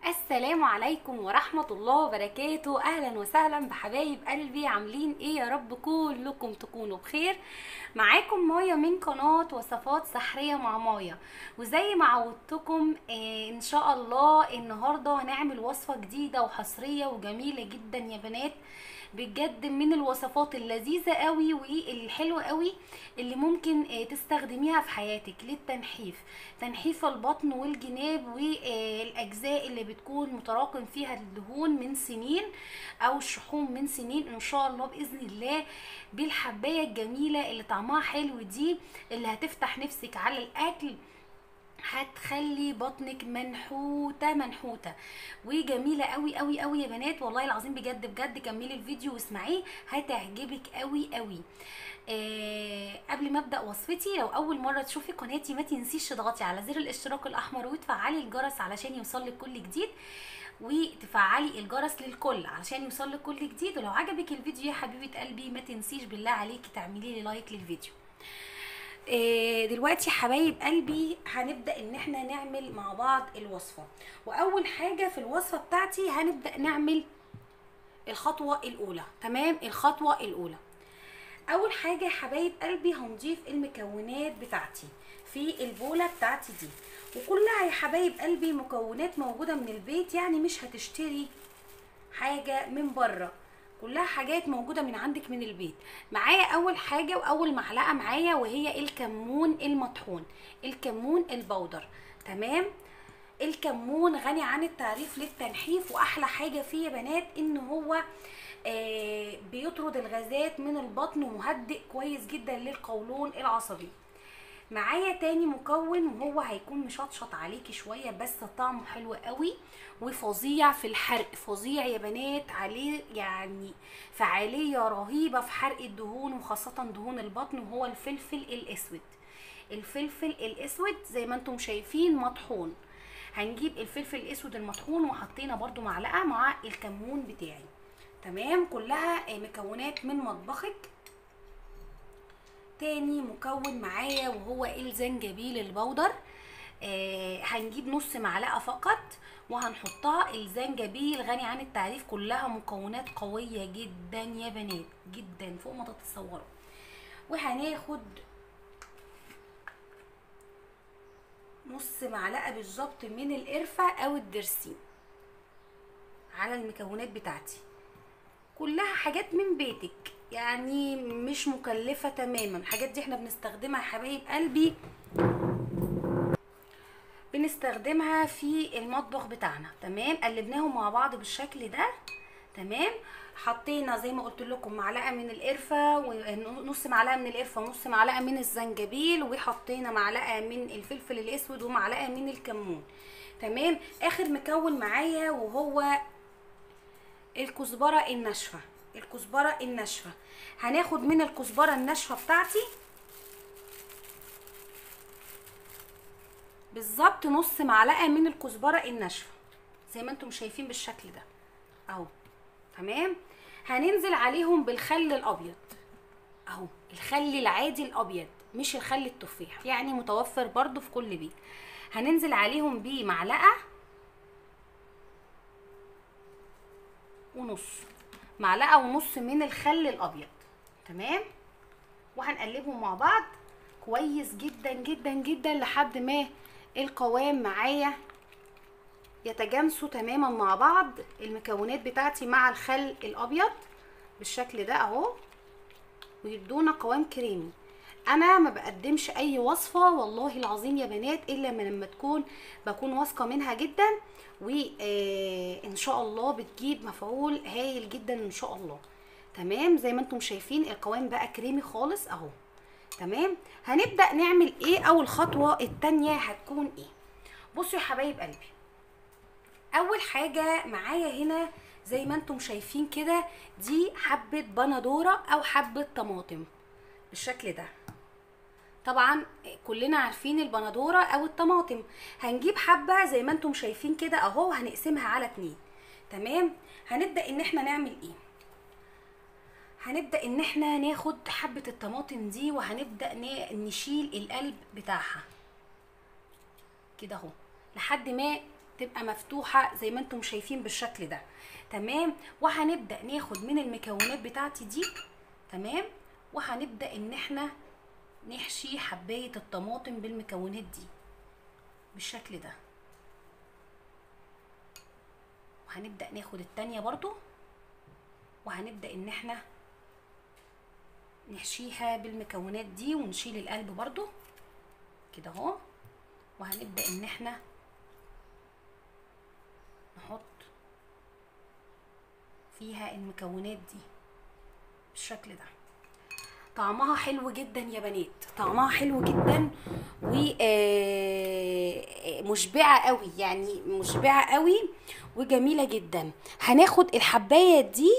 السلام عليكم ورحمة الله وبركاته أهلا وسهلا بحبايب قلبي عاملين إيه يا رب كلكم تكونوا بخير معاكم مايا من قناة وصفات سحرية مع مايا وزي ما عودتكم آه إن شاء الله النهاردة هنعمل وصفة جديدة وحصرية وجميلة جدا يا بنات بجد من الوصفات اللذيذة قوي والحلوة قوي اللي ممكن آه، تستخدميها في حياتك للتنحيف تنحيف البطن والجناب والاجزاء اللي بتكون متراكم فيها الدهون من سنين او الشحوم من سنين ان شاء الله باذن الله بالحبايه الجميله اللي طعمها حلو دي اللي هتفتح نفسك على الاكل هتخلي بطنك منحوته منحوته وجميله قوي قوي قوي يا بنات والله العظيم بجد بجد كملي الفيديو واسمعيه هتعجبك قوي قوي آه قبل ما ابدا وصفتي لو اول مره تشوفي قناتي ما تنسيش تضغطي على زر الاشتراك الاحمر وتفعلي الجرس علشان يوصلك كل جديد وتفعلي الجرس للكل علشان يوصلك كل جديد ولو عجبك الفيديو يا حبيبه قلبي ما تنسيش بالله عليكي تعملي لي لايك للفيديو آه، دلوقتي حبايب قلبي هنبدا ان احنا نعمل مع بعض الوصفه واول حاجه في الوصفه بتاعتي هنبدا نعمل الخطوه الاولى تمام الخطوه الاولى اول حاجه يا حبايب قلبي هنضيف المكونات بتاعتي في البوله بتاعتي دي وكلها يا حبايب قلبي مكونات موجوده من البيت يعني مش هتشتري حاجه من بره كلها حاجات موجوده من عندك من البيت معايا اول حاجه واول معلقه معايا وهي الكمون المطحون الكمون البودر تمام الكمون غني عن التعريف للتنحيف واحلى حاجه فيه يا بنات ان هو آه بيطرد الغازات من البطن ومهدئ كويس جدا للقولون العصبي معايا تاني مكون وهو هيكون مشطشط عليكي شويه بس طعمه حلو قوي وفظيع في الحرق فظيع يا بنات عليه يعني فعاليه رهيبه في حرق الدهون وخاصه دهون البطن وهو الفلفل الاسود الفلفل الاسود زي ما انتم شايفين مطحون هنجيب الفلفل الاسود المطحون وحطينا برده معلقه مع الكمون بتاعي تمام كلها مكونات من مطبخك تاني مكون معايا وهو الزنجبيل البودر آه هنجيب نص معلقه فقط وهنحطها الزنجبيل غني عن التعريف كلها مكونات قويه جدا يا بنات جدا فوق ما تتصوروا وهناخد نص معلقه بالظبط من القرفه او الدرسين على المكونات بتاعتي كلها حاجات من بيتك يعني مش مكلفة تماما الحاجات دي احنا بنستخدمها يا حبايب قلبي بنستخدمها في المطبخ بتاعنا تمام قلبناهم مع بعض بالشكل ده تمام حطينا زي ما قلت لكم معلقه من القرفه ونص معلقه من القرفه ونص معلقه من الزنجبيل وحطينا معلقه من الفلفل الاسود ومعلقه من الكمون تمام اخر مكون معايا وهو الكزبره الناشفه الكزبره الناشفه هناخد من الكزبره الناشفه بتاعتي بالظبط نص معلقه من الكزبره الناشفه زي ما انتم شايفين بالشكل ده اهو تمام هننزل عليهم بالخل الابيض اهو الخل العادي الابيض مش الخل التفاح يعني متوفر برضو في كل بيت هننزل عليهم بمعلقه ونص معلقه ونص من الخل الابيض تمام وهنقلبهم مع بعض كويس جدا جدا جدا لحد ما القوام معايا يتجانسوا تماما مع بعض المكونات بتاعتي مع الخل الابيض بالشكل ده اهو ويدونا قوام كريمي انا ما بقدمش اي وصفه والله العظيم يا بنات الا لما تكون بكون واثقه منها جدا وان شاء الله بتجيب مفعول هايل جدا ان شاء الله تمام زي ما انتم شايفين القوام بقى كريمي خالص اهو تمام هنبدا نعمل ايه اول خطوه التانية هتكون ايه بصوا يا حبايب قلبي اول حاجه معايا هنا زي ما انتم شايفين كده دي حبه بندوره او حبه طماطم بالشكل ده طبعا كلنا عارفين البندوره او الطماطم هنجيب حبه زي ما انتم شايفين كده اهو هنقسمها على اتنين تمام هنبدا ان احنا نعمل ايه هنبدا ان احنا ناخد حبه الطماطم دي وهنبدا نشيل القلب بتاعها كده اهو لحد ما تبقى مفتوحه زي ما انتم شايفين بالشكل ده تمام وهنبدا ناخد من المكونات بتاعتي دي تمام وهنبدا ان احنا نحشي حبايه الطماطم بالمكونات دي بالشكل ده وهنبدا ناخد التانية برضو وهنبدا ان احنا نحشيها بالمكونات دي ونشيل القلب برضو كده اهو وهنبدا ان احنا نحط فيها المكونات دي بالشكل ده طعمها حلو جدا يا بنات طعمها حلو جدا ومشبعة قوي يعني مشبعة قوي وجميلة جدا هناخد الحباية دي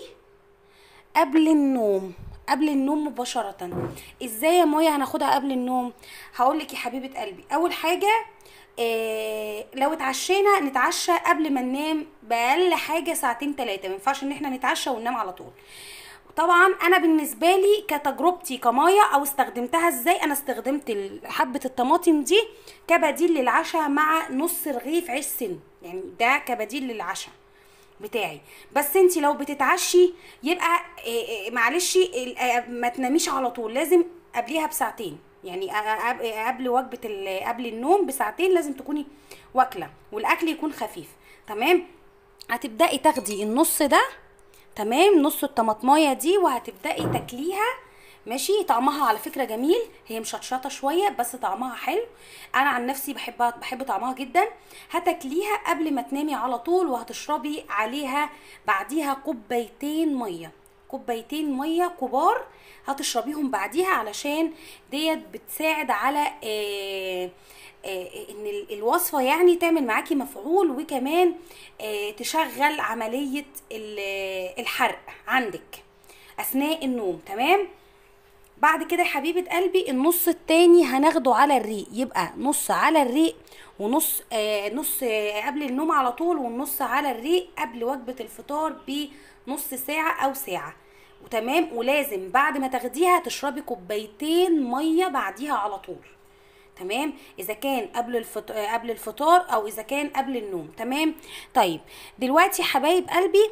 قبل النوم قبل النوم مباشرة ازاي يا مايا هناخدها قبل النوم هقولك يا حبيبة قلبي اول حاجة إيه لو اتعشينا نتعشى قبل ما ننام باقل حاجه ساعتين ثلاثه ما ينفعش ان احنا نتعشى وننام على طول طبعا انا بالنسبه لي كتجربتي كمايه او استخدمتها ازاي انا استخدمت حبه الطماطم دي كبديل للعشاء مع نص رغيف عيش سن يعني ده كبديل للعشاء بتاعي بس انت لو بتتعشي يبقى إيه معلش ما تناميش على طول لازم قبليها بساعتين يعني قبل وجبه قبل النوم بساعتين لازم تكوني واكله والاكل يكون خفيف تمام هتبداي تاخدي النص ده تمام نص الطماطمايه دي وهتبداي تاكليها ماشي طعمها على فكره جميل هي مشطشطه شويه بس طعمها حلو انا عن نفسي بحبها بحب طعمها جدا هتاكليها قبل ما تنامي على طول وهتشربي عليها بعديها كوبايتين ميه كوبايتين ميه كبار هتشربيهم بعديها علشان ديت بتساعد على آه ان الوصفه يعني تعمل معاكي مفعول وكمان تشغل عمليه الحرق عندك اثناء النوم تمام بعد كده يا حبيبه قلبي النص التاني هناخده على الريق يبقى نص على الريق ونص آه نص آه قبل النوم على طول والنص على الريق قبل وجبه الفطار بنص ساعه او ساعه وتمام ولازم بعد ما تاخديها تشربي كوبايتين ميه بعديها على طول تمام اذا كان قبل الفطار قبل الفطار او اذا كان قبل النوم تمام طيب دلوقتي حبايب قلبي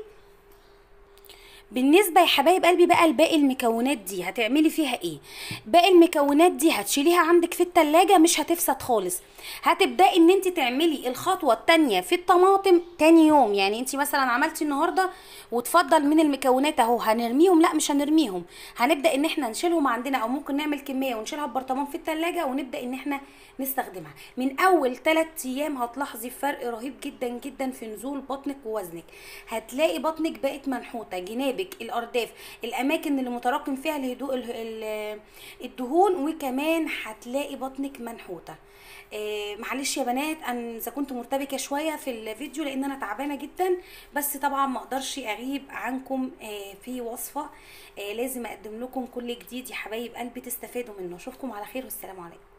بالنسبه يا حبايب قلبي بقى لباقي المكونات دي هتعملي فيها ايه باقي المكونات دي هتشيليها عندك في التلاجة مش هتفسد خالص هتبداي ان انت تعملي الخطوه التانية في الطماطم تاني يوم يعني انت مثلا عملتي النهارده وتفضل من المكونات اهو هنرميهم لا مش هنرميهم هنبدا ان احنا نشيلهم عندنا او ممكن نعمل كميه ونشيلها ببرطمان في التلاجة ونبدا ان احنا نستخدمها من اول 3 ايام هتلاحظي فرق رهيب جدا جدا في نزول بطنك ووزنك هتلاقي بطنك بقت منحوته جنابك الارداف الاماكن اللي متراكم فيها الهدوء الدهون وكمان هتلاقي بطنك منحوته آه معلش يا بنات انا اذا كنت مرتبكه شويه في الفيديو لان انا تعبانه جدا بس طبعا ما اقدرش اغيب عنكم آه في وصفه آه لازم اقدم لكم كل جديد يا حبايب قلبي تستفادوا منه اشوفكم على خير والسلام عليكم